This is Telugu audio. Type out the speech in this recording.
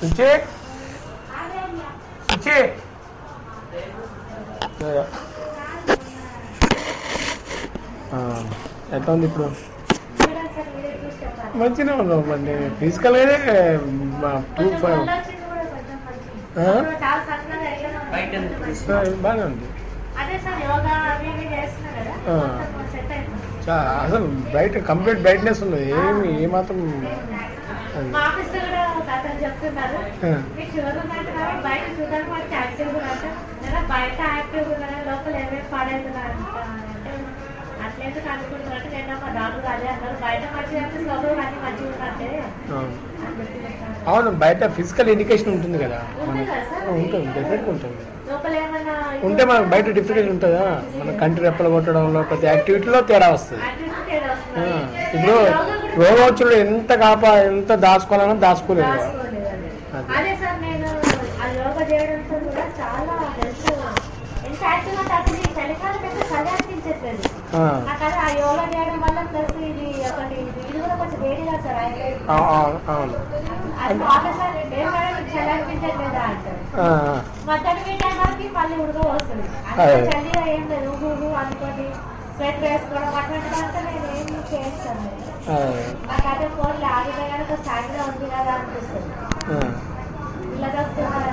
ఇచ్చే ఇచ్చే ఆ, ఎట్లా ఉంది ఇప్పుడు మంచిగా ఉన్నావు మరి ఫిజికల్గానే టూ ఫైవ్ బాగానే ఉంది అదే సార్ యోగా అవి ఇవి చేస్తున్నా కదా ఆ. మొత్తం సెట్ అయిపోయింది చా- అసలు బ్రైట్ కంప్లీట్ బ్రైట్నెస్ ఉన్నది ఏమి ఏమాత్రం అది. మా ఆఫీస్ లో కూడా అతను చెప్తున్నారు ఆ. మీకు షుగర్ ఉందంటున్నారు బయట చూడడానికి వచ్చి యాక్టివ్ గా అంటే లేదా బయట యాక్టివ్ గా ఉన్నారు లోపల ఏమేమి పాడైతున్నారు అంటే అట్లెందుకు అనుకుంటున్నారు నేను మా డాక్టర్ అదే అన్నారు బయట మంచిగా అనిపిస్తుంది లోపల అన్ని మంచిగా ఉన్నట్టే ఆ. అని చెప్పి చెప్పారు. అవును బయట ఫిజికల్ ఇండికేషన్ ఉంటుంది కదా ఉంది మన కదా సార్? ఉంటుంది డెఫినెట్గా ఉంటుంది లోపల ఏమన్నా ఉంటే మనకు బయట డిఫరెంట్ ఉంటుందా మన కంటి రెప్పలు కొట్టడంలో ప్రతి యాక్టివిటీలో తేడా వస్తుంది యాక్టివిటీ తేడా ఆ, వస్తుంది. ఇప్పుడు యోగా కూడా రోగవచ్చులు ఎంత కాపా ఎంత దాచుకోవాలన్నా దాచుకోలేదు రాసుకోలేదండి. అదే. అదే సార్ నేను ఆ యోగా చేయడంతో కూడా చాలా హెల్త్ ఎంత యాక్టివ్ అంటే అసలు ఈ చలికాలం అయితే చలి అనిపించట్లేదు ఆ, నాకు అది ఆ యోగా చేయడం వల్ల ప్లస్ ఇది ఒకటి ఇది ఇది కూడా కొంచెం వేడిగా సార్ ఆయన ఆ, ఆ, అవును అది ఆఫీస్ లో ఏం మేడం చలి అనిపించట్లేదా అంటారు ఆ, మధ్యాహ్నం ఈ టైం వరకు మళ్ళీ ఉడక వస్తుంది అదే. అంటే చలిగా ఏం లేదు ఊహు ఊహు అనుకోని స్వెట్ వేసుకోవడం అటువంటి అంతా నేను ఏం చేస్తాను ఆ, నాకు అదే ఫోన్ ఆగిపోయి కనుక సాయంత్రం ఉంది కదా అనిపిస్తుంది ఆ. ఇలా